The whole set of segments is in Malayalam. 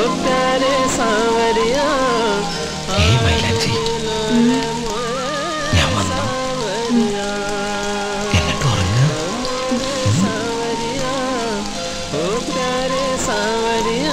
प्यारे सांवरिया ഏയ് മൈലാഞ്ചി ഞാൻ വന്നു എന്നിട്ട് ഉറങ്ങുക सांवरिया ओ प्यारे सांवरिया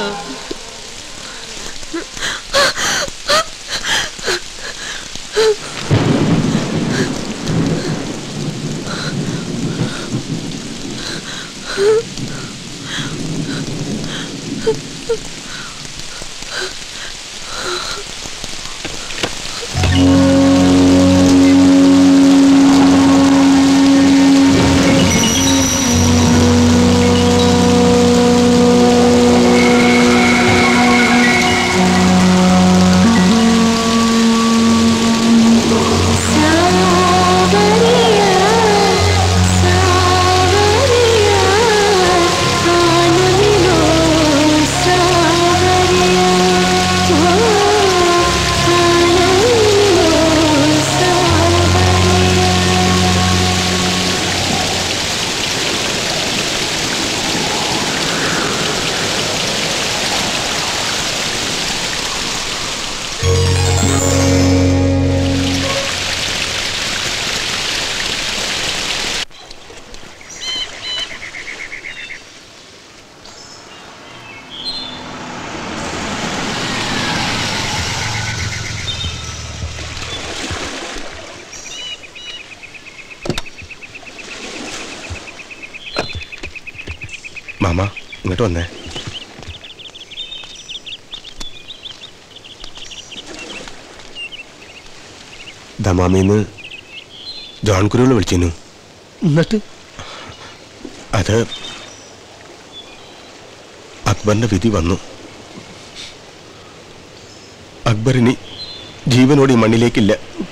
മാമ ഇങ്ങോട്ട് വന്നേ ദമാമിന്ന് ജോൺ കുരുവിൾ വിളിച്ചിരുന്നു എന്നിട്ട് അത് അക്ബറിന്റെ വിധി വന്നു അക്ബറിനി ജീവനോട് ഈ മണ്ണിലേക്കില്ല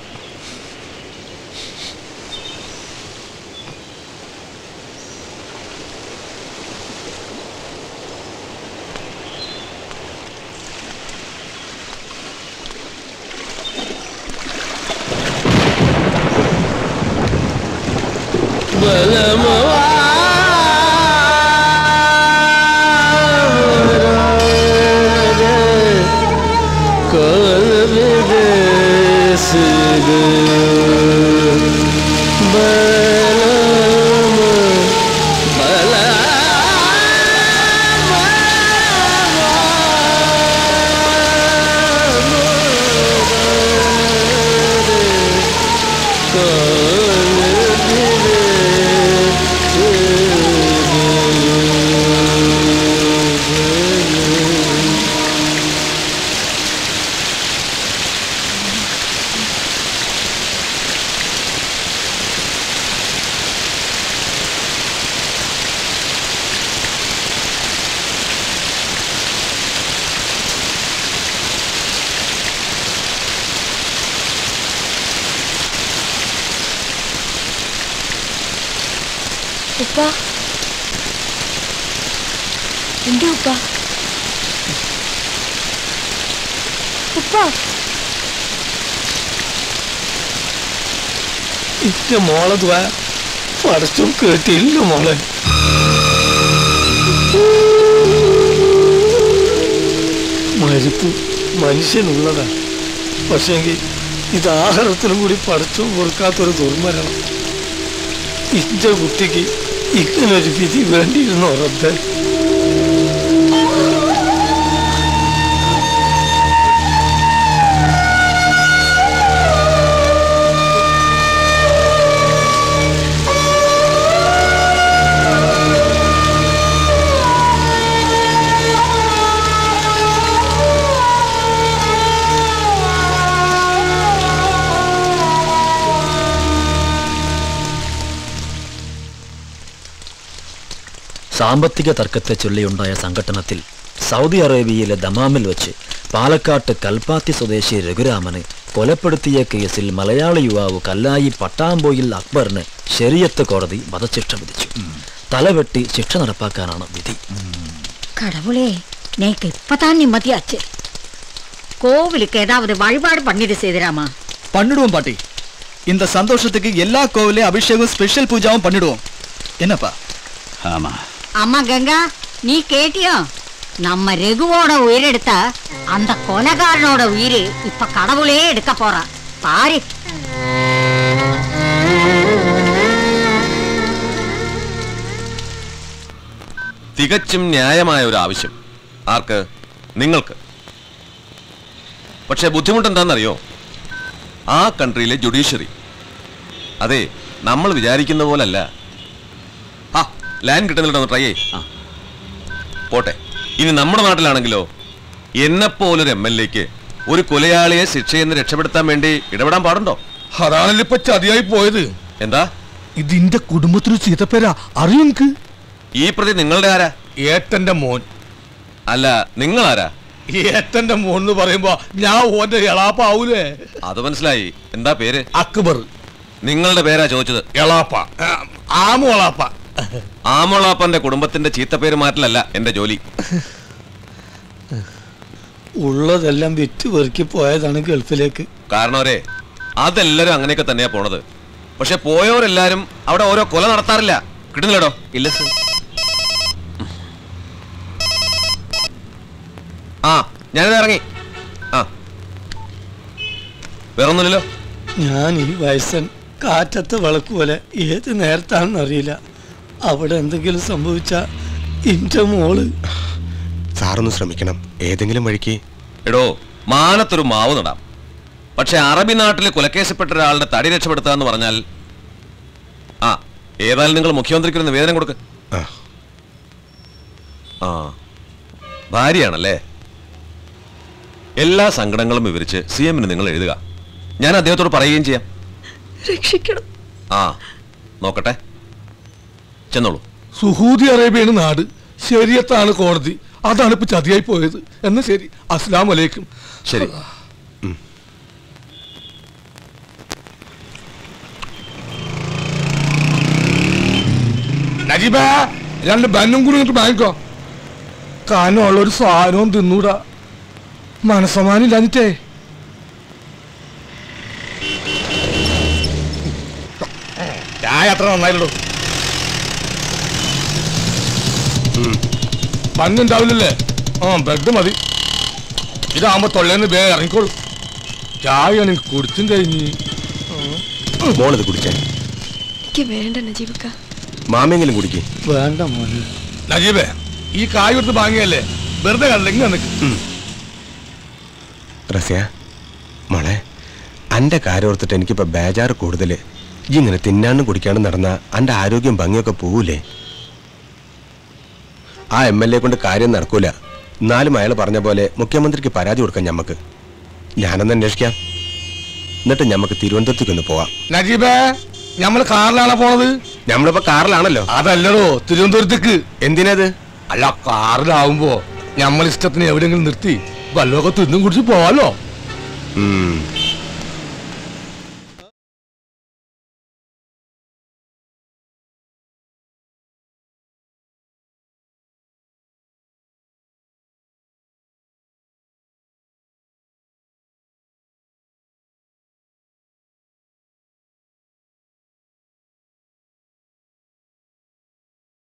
ഉപ്പ എന്റെ ഉപ്പ ഉപ്പ ഇന്റെ മോളെ ദ്വാ പടച്ചും കേട്ടില്ല മോളെ മരിപ്പ് മനുഷ്യനുള്ളതാ പക്ഷെങ്കിൽ ഇത് ആഹാരത്തിനും കൂടി പടച്ചും കൊടുക്കാത്തൊരു ദുർമരണം ഇന്റെ കുട്ടിക്ക് ഇങ്ങനൊരു വിധി വേണ്ടിയിരുന്നു ഉറപ്പേ സാമ്പത്തിക തർക്കത്തെ ചൊല്ലിയുണ്ടായ സംഘട്ടനത്തിൽ സൗദി അറേബ്യയിലെ ദമാമിൽ വെച്ച് പാലക്കാട്ട് കൽപ്പാത്തി സ്വദേശി രഘുരാമനെ കൊലപ്പെടുത്തിയ കേസിൽ മലയാളി യുവാവ് കല്ലായി പട്ടാമ്പോയിൽ അക്ബറിന് ശരിയത്ത് കോടതി വധശിക്ഷ വിധിച്ചു തലവെട്ടി ശിക്ഷ നടപ്പാക്കാനാണ് വിധി கடவுளே நேக்கு இப்பதான் நிம்மதியாச்சு கோவிலுக்கு ஏதாவது வழிபாடு பண்ணிட்டு செய்திராமா பண்ணிடுவோம் பாட்டி இந்த சந்தோஷத்துக்கு எல்லா கோவிலையும் அபிஷேகம் ஸ்பெஷல் பூஜாவும் பண்ணிடுவோம் என்னப்பா ஆமா அம்மா கங்கா நீ கேட்டியோ நம்ம ரகுவோட உயிரெடுத்த அந்த கொலைகாரனோட உயிர் இப்ப கடவுளே எடுக்க போறான் பாரு തികച്ചും ന്യായമായ ഒരു ആവശ്യം ആർക്ക് നിങ്ങൾക്ക് പക്ഷെ ബുദ്ധിമുട്ട് എന്താണെന്നറിയോ ആ കൺട്രിയിലെ ജുഡീഷ്യറി അതെ നമ്മൾ വിചാരിക്കുന്ന പോലല്ല ആ ലാൻഡ് കിട്ടുന്നില്ല ട്രൈ ചെയ് പോട്ടെ ഇനി നമ്മുടെ നാട്ടിലാണെങ്കിലോ എന്നെപ്പോലൊരു എം എൽ എക്ക് ഒരു കൊലയാളിയെ ശിക്ഷയിൽ നിന്ന് രക്ഷപ്പെടുത്താൻ വേണ്ടി ഇടപെടാൻ പാടുണ്ടോ അതാണല്ലോ ഇപ്പൊ ചതിയായി പോയത് എന്താ ഇതിന്റെ കുടുംബത്തിന് ചീത്തപ്പേരാ അറിയോ നിനക്ക് ഈ പ്രതി നിങ്ങളുടെ ആരാ ഏട്ടന്റെ മോൻ അല്ല നിങ്ങളാരാ ഏട്ടന്റെ മോൻ എന്ന് പറയുമ്പോ ഞാൻ ഓന്റെ എളാപ്പാവൂലേ അത് മനസ്സിലായി എന്താ പേര് അക്ബർ നിങ്ങളുടെ പേരാ ചോദിച്ചത് എളാപ്പ ആ, ആമോളാപ്പ ആമോളാപ്പന്റെ കുടുംബത്തിന്റെ ചീത്തപ്പേര് മാറ്റലല്ല എന്റെ ജോലി ഉള്ളതെല്ലാം വിറ്റ് പെറുക്കി പോയതാണ് ഗൾഫിലേക്ക് കാരണവരെ അതെല്ലാരും അങ്ങനെയൊക്കെ തന്നെയാ പോണത് പക്ഷെ പോയവരെല്ലാരും അവിടെ ഓരോ കൊല നടത്താറില്ല കിട്ടുന്നില്ലടോ ഇല്ല സർ ആ ഞാനിത് ഇറങ്ങി ആ വേറൊന്നുമില്ലല്ലോ ഞാൻ ഈ വയസ്സൻ കാറ്റത്ത് വിളക്ക് പോലെ ഏത് നേരത്താണെന്ന് അറിയില്ല അവിടെ എന്തെങ്കിലും സംഭവിച്ച ഇന്റെ മോള് സാറൊന്ന് ശ്രമിക്കണം ഏതെങ്കിലും വഴിക്ക് എടോ മാനത്തൊരു മാവ് നടാം പക്ഷെ അറബി നാട്ടിൽ കൊലക്കേസപ്പെട്ട ഒരാളുടെ തടി രക്ഷപ്പെടുത്തുക എന്ന് പറഞ്ഞാൽ ആ ഏതായാലും നിങ്ങൾ മുഖ്യമന്ത്രിക്ക് ഒരു നിവേദനം കൊടുക്ക് ആ ആ ഭാര്യയാണല്ലേ എല്ലാ സങ്കടങ്ങളും വിവരിച്ച് സി എമ്മിന് നിങ്ങൾ എഴുതുക ഞാൻ അദ്ദേഹത്തോട് പറയുകയും ചെയ്യാം രക്ഷിക്കണം ആ നോക്കട്ടെ ചെന്നോളൂ സുഹൂദി അറേബ്യയാണ് നാട് ശരിയത്താണ് കോടതി അതാണ് ഇപ്പൊ ചതിയായി പോയത് എന്നാ ശരി അസ്ലാം വലൈക്കും ശരി നജീബ രണ്ട് ബന്നും കൂടി ഇങ്ങോട്ട് വാങ്ങിക്കോ കാനുള്ള ഒരു സാധനവും തിന്നൂടാ മനസ്സമാനം ഇല്ലാഞ്ഞിട്ടേ ചായ അത്ര നന്നായില്ലല്ലോ പന്നുണ്ടാവില്ലല്ലേ ആ ബെഡ് മതി ഇതാകുമ്പോ തൊള്ളേന്ന് വേ ഇറങ്ങിക്കോളൂ ചായ എനിക്ക് കുടിച്ചും കഴിഞ്ഞ് മോളത് കുടിക്കാൻ എനിക്ക് വേണ്ട നജീബക്ക മാമെങ്കിലും കുടിക്ക് വേണ്ട മോനെ നജീബേ ഈ കായ് കൊടുത്ത് വാങ്ങിയല്ലേ വെറുതെ കണ്ടില്ലെങ്കിൽ നിനക്ക് റസ്യ മോളെ അന്റെ കാര്യം ഓർത്തിട്ട് എനിക്കിപ്പോ ബേജാറ് കൂടുതല് ഈ ഇങ്ങനെ തിന്നാനും കുടിക്കാനും നടന്ന അന്റെ ആരോഗ്യം ഭംഗിയൊക്കെ പോവൂലേ ആ എം എൽ എ കൊണ്ട് കാര്യം നടക്കൂല എന്നാലും അയാൾ പറഞ്ഞ പോലെ മുഖ്യമന്ത്രിക്ക് പരാതി കൊടുക്കാം ഞമ്മക്ക് ഞാനൊന്ന് അന്വേഷിക്കാം എന്നിട്ട് ഞമ്മക്ക് തിരുവനന്തപുരത്തേക്ക് ഒന്ന് പോവാം നജീബേ ഞമ്മള് കാറിലാണോ പോണത് നമ്മളിപ്പോ കാറിലാണല്ലോ അതല്ലടോ തിരുവനന്തപുരത്തേക്ക് എന്തിനത് അല്ല കാറിലാവുമ്പോ ഞമ്മൾ ഇഷ്ടത്തിന് എവിടെയെങ്കിലും നിർത്തി വല്ലതൊക്കെ തിന്നും കുടിച്ച് പോവാലോ ഉം